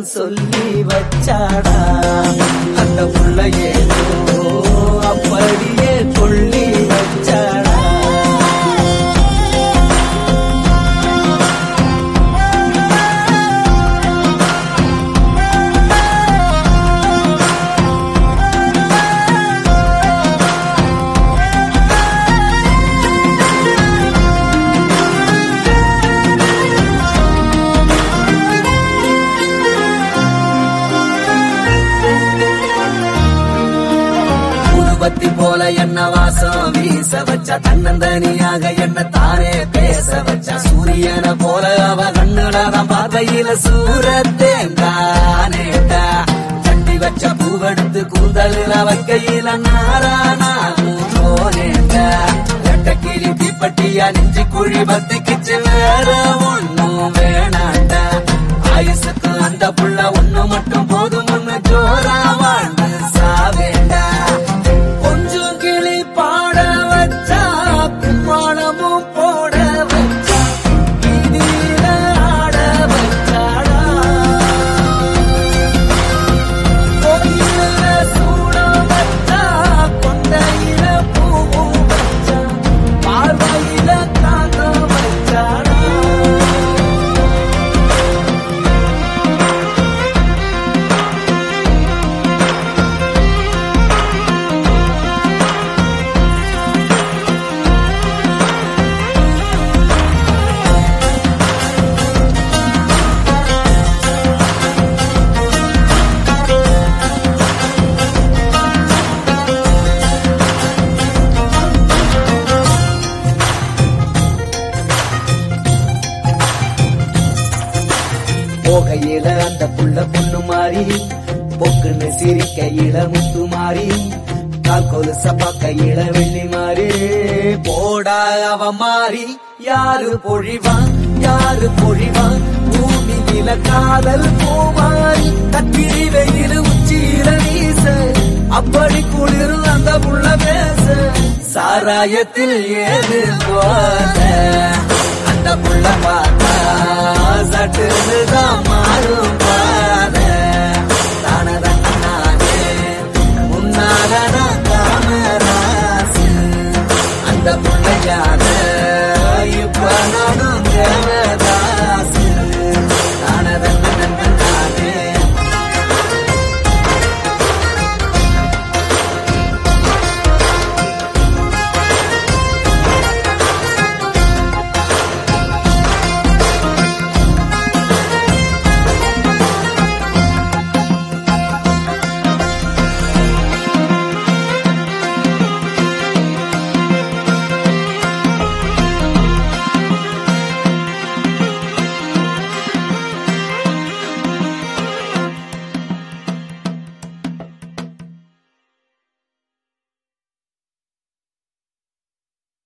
மட்டும் சொல்லி வச்சாடா அந்த புள்ள ஏதோ அப்படியே கொள்ளி வச்சாடா ஊதுபத்தி போல என்ன வாசம் வீச வச்சா தன்னந்தனியாக என்ன தானே பேச வச்சா சூரியனை போல அவ கண்ணுலதான் பார்வையில சூரத்தேங்கானேட்டா தட்டி வச்ச பூவெடுத்து கூந்தலில் வைக்கையில நாரானாமும் போனேட்டா ரெட்டக்கிளி தீப்பட்டியா நெஞ்சு குழி பத்திக்கிச்சு வேற ஒண்ணும் வேணாண்டா ஆயுசுக்கு அந்த புள்ள ஒண்ணு மட்டும் போதும் ஒண்ணு ஜோரா வாழ்ந்து சாவேண்டா கொஞ்சம் கிளி பாட வச்சா பின்மானமும் போட வச்சா வீதியில ஆட வச்சாடா கோயில சூட வச்சா கொண்டையில பூவும் வச்சா பார்வையில தாங்க வச்சாடா போகையில அந்த புள்ள பொண்ணு மாறி பொக்குன்னு சிரிக்கையில முத்து மாறி கால் கொலுச பக்கையில வெள்ளி மாறி போடா அவ மாறி யாரு பொழிவான் யாரு பொழிவான் பூமியில காதல் பூமாரி கத்திரி வெயில் உச்சியில வீச அப்படி குளிரும் அந்த புள்ள பேச சாராயத்தில் ஏது போல அந்த புள்ள பார்த்தா சட்டுதான் மாறும் பாத